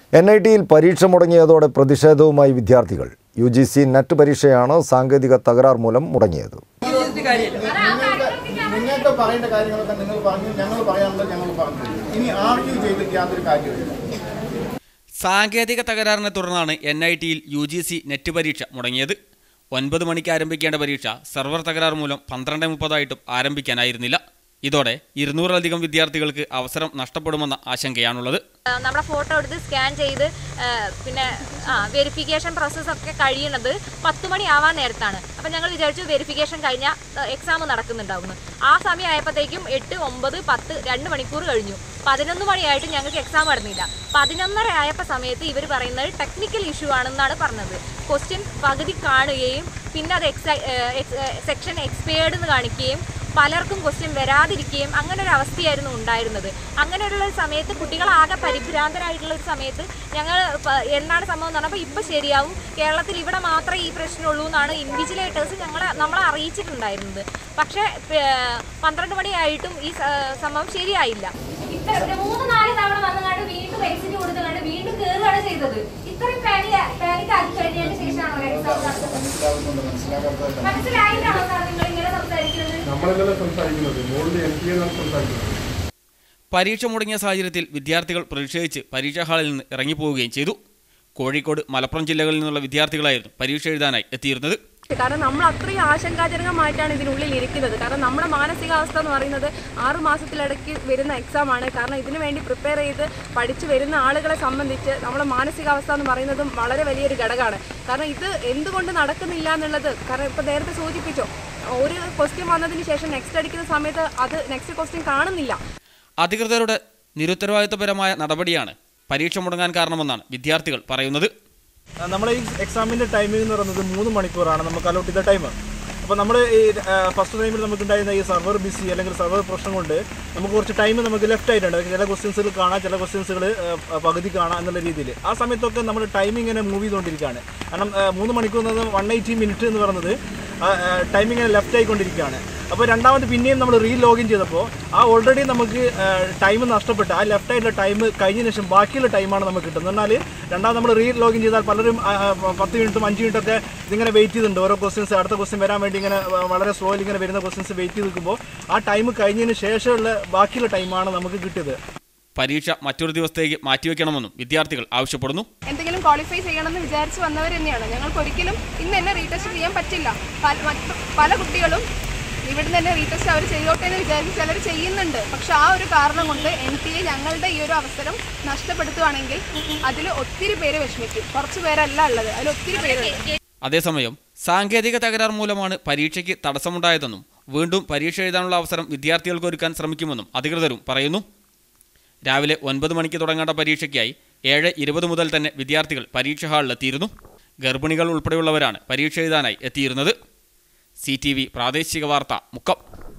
N I ടിയിൽ പരീക്ഷ മുടങ്ങിയതോടെ പ്രതിഷേധവുമായി വിദ്യാർത്ഥികൾ യു ജി സി നെറ്റ് പരീക്ഷയാണ് സാങ്കേതിക തകരാർ മൂലം മുടങ്ങിയത് നിങ്ങൾക്ക് പറയേണ്ട കാര്യങ്ങളൊക്കെ നിങ്ങൾ പറഞ്ഞു ഞങ്ങൾ പറയാനുള്ളത് ഞങ്ങൾ പറഞ്ഞു ഇനി ആർഗ്യൂ ചെയ്തിട്ട് യാതൊരു കാര്യമില്ല സാങ്കേതിക തകരാറിനെ തുടർന്നാണ് എൻ ഐ ടിയിൽ യു ജി സി നെറ്റ് പരീക്ഷ മുടങ്ങിയത് ഒൻപത് മണിക്ക് ആരംഭിക്കേണ്ട പരീക്ഷ സെർവർ തകരാർ മൂലം പന്ത്രണ്ട് മുപ്പതായിട്ടും ആരംഭിക്കാനായിരുന്നില്ല ഇതോടെ ഇരുന്നൂറിലധികം വിദ്യാർത്ഥികൾക്ക് അവസരം നഷ്ടപ്പെടുമെന്ന ആശങ്കയാണുള്ളത് ആ, നമ്മുടെ ഫോട്ടോ എടുത്ത് സ്കാൻ ചെയ്ത് ആ, പിന്നെ ആ വെരിഫിക്കേഷൻ പ്രോസസ്സൊക്കെ കഴിയുന്നത് പത്ത് മണി ആവാൻ നേരത്താണ് അപ്പം ഞങ്ങൾ വിചാരിച്ചു വെരിഫിക്കേഷൻ കഴിഞ്ഞാൽ എക്സാം നടക്കുന്നുണ്ടാവുന്നു ആ സമയമായപ്പോഴത്തേക്കും എട്ട് ഒമ്പത് പത്ത് രണ്ട് മണിക്കൂർ കഴിഞ്ഞു പതിനൊന്ന് മണിയായിട്ട് ഞങ്ങൾക്ക് എക്സാം നടന്നില്ല പതിനൊന്നര ആയപ്പോൾ സമയത്ത് ഇവർ പറയുന്നത് ടെക്നിക്കൽ ഇഷ്യൂ ആണെന്നാണ് പറഞ്ഞത് ക്വസ്റ്റ്യൻ പകുതി കാണുകയും പിന്നെ അത് എക്സ സെക്ഷൻ എക്സ്പയർഡ് എന്ന് കാണിക്കുകയും പലർക്കും ക്വസ്റ്റ്യൻ വരാതിരിക്കുകയും അങ്ങനെ ഒരു അവസ്ഥയായിരുന്നു ഉണ്ടായിരുന്നത് അങ്ങനെയുള്ള ഒരു സമയത്ത് കുട്ടികളാകെ പരിഭ്രാന്തരായിട്ടുള്ള ഒരു സമയത്ത് ഞങ്ങൾ പ- എന്താണ് സംഭവം എന്ന് പറഞ്ഞപ്പോൾ ഇപ്പം ശരിയാവും കേരളത്തിൽ ഇവിടെ മാത്രമേ ഈ പ്രശ്നമുള്ളൂ എന്നാണ് ഇൻവിജിലേറ്റേഴ്സ് ഞങ്ങളെ നമ്മളെ അറിയിച്ചിട്ടുണ്ടായിരുന്നത് പക്ഷേ ഏർ, പന്ത്രണ്ട് മണിയായിട്ടും ഈ സ- സംഭവം ശരിയായില്ല ഇത്ര ഒരു മൂന്ന് നാല് തവണ വന്നുകൊണ്ട് വീണ്ടും എക്സിറ്റ് കൊടുത്തുകൊണ്ട് വീണ്ടും കയറുകയാണ് ചെയ്തത് ഇത്രയും പാനിക് പാനിക് ആക്കി കഴിഞ്ഞതിന് ശേഷമാണോ ഒരു എക്സാം നടത്തുന്നത് മനസ്സിലാവുന്നുണ്ട് മനസ്സിലാക്കാത്ത മനസ്സിലായിട്ടാണോ സാർ നിങ്ങൾ ഇങ്ങനെ സംസാരിക്കുന്നത് നമ്മളല്ലല്ലോ സംസാരിക്കുന്നത് മോളിൽ എം പി എന്നാണ് സംസാരിക്കുന്നത് പരീക്ഷ മുടങ്ങിയ സാഹചര്യത്തിൽ വിദ്യാർത്ഥികൾ പ്രതിഷേധിച്ച് പരീക്ഷാ ഹാളിൽ നിന്ന് ഇറങ്ങിപ്പോവുകയും ചെയ്തു കോഴിക്കോട് മലപ്പുറം ജില്ലകളിൽ നിന്നുള്ള വിദ്യാർത്ഥികളായിരുന്നു പരീക്ഷ എഴുതാനായി എത്തിയിരുന്നത് കാരണം നമ്മൾ അത്രയും ആശങ്കാജനകമായിട്ടാണ് ഇതിനുള്ളിൽ ഇരിക്കുന്നത് കാരണം നമ്മുടെ മാനസികാവസ്ഥ എന്ന് പറയുന്നത് ആറ് മാസത്തിലിടയ്ക്ക് വരുന്ന എക്സാം ആണ് കാരണം ഇതിനു വേണ്ടി പ്രിപ്പയർ ചെയ്ത് പഠിച്ചു വരുന്ന ആളുകളെ സംബന്ധിച്ച് നമ്മുടെ മാനസികാവസ്ഥ എന്ന് പറയുന്നതും വളരെ വലിയൊരു ഘടകമാണ് കാരണം ഇത് എന്തുകൊണ്ട് നടക്കുന്നില്ല എന്നുള്ളത് കാരണം ഇപ്പോൾ നേരത്തെ സൂചിപ്പിച്ചോ ഒരു ക്വസ്റ്റ്യൻ വന്നതിന് ശേഷം നെക്സ്റ്റ് അടിക്കുന്ന സമയത്ത് അത് നെക്സ്റ്റ് ക്വസ്റ്റ്യൻ കാണുന്നില്ല അധികൃതരുടെ നിരുത്തരവാദിത്വപരമായ നടപടിയാണ് പരീക്ഷ മുടങ്ങാൻ കാരണമെന്നാണ് വിദ്യാർത്ഥികൾ പറയുന്നത് നമ്മുടെ ഈ എക്സാമിൻ്റെ ടൈമിംഗ് എന്ന് പറയുന്നത് മൂന്ന് മണിക്കൂറാണ് നമുക്ക് അലോട്ട് ചെയ്ത ടൈം അപ്പോൾ നമ്മൾ ഈ ഫസ്റ്റ് ടൈമിൽ നമുക്ക് ഉണ്ടായിരുന്ന ഈ സർവർ ബിസി അല്ലെങ്കിൽ സർവർ പ്രശ്നം കൊണ്ട് നമുക്ക് കുറച്ച് ടൈം നമുക്ക് ലെഫ്റ്റ് ആയിട്ടുണ്ട് ചില ക്വസ്റ്റ്യൻസുകൾ കാണാം ചില ക്വസ്റ്റ്യൻസുകൾ പകുതി കാണാം എന്നുള്ള രീതിയിൽ ആ സമയത്തൊക്കെ നമ്മൾ ടൈമിംഗ് ഇങ്ങനെ മൂവ് ചെയ്തുകൊണ്ടിരിക്കുകയാണ് കാരണം ആ, മൂന്ന് മണിക്കൂർ എന്ന് വൺ എയ്റ്റി മിനിറ്റ് എന്ന് പറയുന്നത് ടൈമിംഗ് ഇങ്ങനെ ലെഫ്റ്റ് ആയിക്കൊണ്ടിരിക്കുകയാണ് അപ്പോൾ രണ്ടാമത് പിന്നെയും നമ്മൾ റീ ലോഗിൻ ചെയ്തപ്പോൾ ആ ഓൾറെഡി നമുക്ക് ടൈം നഷ്ടപ്പെട്ട് ആ ലെഫ്റ്റ് ആയിട്ടുള്ള ടൈം കഴിഞ്ഞതിന് ശേഷം ബാക്കിയുള്ള ടൈമാണ് നമുക്ക് കിട്ടുന്നത് എന്നാൽ രണ്ടാമത് നമ്മൾ റീ ലോഗിൻ ചെയ്താൽ പലരും ആ, ആ, പത്ത് മിനിറ്റും അഞ്ച് മിനിറ്റൊക്കെ ഇതിങ്ങനെ വെയിറ്റ് ചെയ്തിട്ടുണ്ട് ഓരോ ക്വസ്റ്റ്യൻസ് അടുത്ത ക്വസ്റ്റ്യൻ വരാൻ വേണ്ടി ഇങ്ങനെ വ- വളരെ സ്ലോയിൽ ഇങ്ങനെ വരുന്ന ക്വസ്റ്റ്യൻസ് വെയിറ്റ് ചെയ്ത് നിൽക്കുമ്പോൾ ആ ടൈം കഴിഞ്ഞതിന് ശേഷമുള്ള ബാക്കിയുള്ള ടൈമാണ് നമുക്ക് കിട്ടിയത് പരീക്ഷ മറ്റൊരു ദിവസത്തേക്ക് മാറ്റിവെക്കണമെന്നും വിദ്യാർത്ഥികൾ ആവശ്യപ്പെടുന്നു എന്തെങ്കിലും ക്വാളിഫൈ ചെയ്യണമെന്ന് വിചാരിച്ച് വന്നവർ തന്നെയാണ് ഞങ്ങൾക്ക് ഒരിക്കലും ഇന്ന് തന്നെ റീടെസ്റ്റ് ചെയ്യാൻ പറ്റില്ല പല- മറ്റ് പല കുട്ടികളും ഇവിടുന്ന് തന്നെ റീടെസ്റ്റ് അവർ ചെയ്തോട്ടെ എന്ന് വിചാരിച്ച് ചിലർ ചെയ്യുന്നുണ്ട് പക്ഷെ ആ ഒരു കാരണം കൊണ്ട് എൻ ടി എ ഞങ്ങളുടെ ഈ ഒരു അവസരം നഷ്ടപ്പെടുത്തുവാണെങ്കിൽ അതിൽ ഒത്തിരി പേര് വിഷമിക്കും കുറച്ച് പേരല്ല ഉള്ളത് അതിൽ ഒത്തിരി പേരുണ്ട് അതേസമയം സാങ്കേതിക തകരാർ മൂലമാണ് പരീക്ഷയ്ക്ക് തടസ്സമുണ്ടായതെന്നും വീണ്ടും പരീക്ഷ എഴുതാനുള്ള അവസരം വിദ്യാർത്ഥികൾക്ക് ഒരുക്കാൻ ശ്രമിക്കുമെന്നും അധികൃതരും പറയുന്നു രാവിലെ ഒൻപത് മണിക്ക് തുടങ്ങേണ്ട പരീക്ഷയ്ക്കായി ഏഴ് ഇരുപത് മുതൽ തന്നെ വിദ്യാർത്ഥികൾ പരീക്ഷ ഹാളിലെത്തിയിരുന്നു ഗർഭിണികൾ ഉൾപ്പെടെയുള്ളവരാണ് പരീക്ഷ എഴുതാനായി എത്തിയിരുന്നത് സി ടി വി പ്രാദേശിക വാർത്ത മുക്കം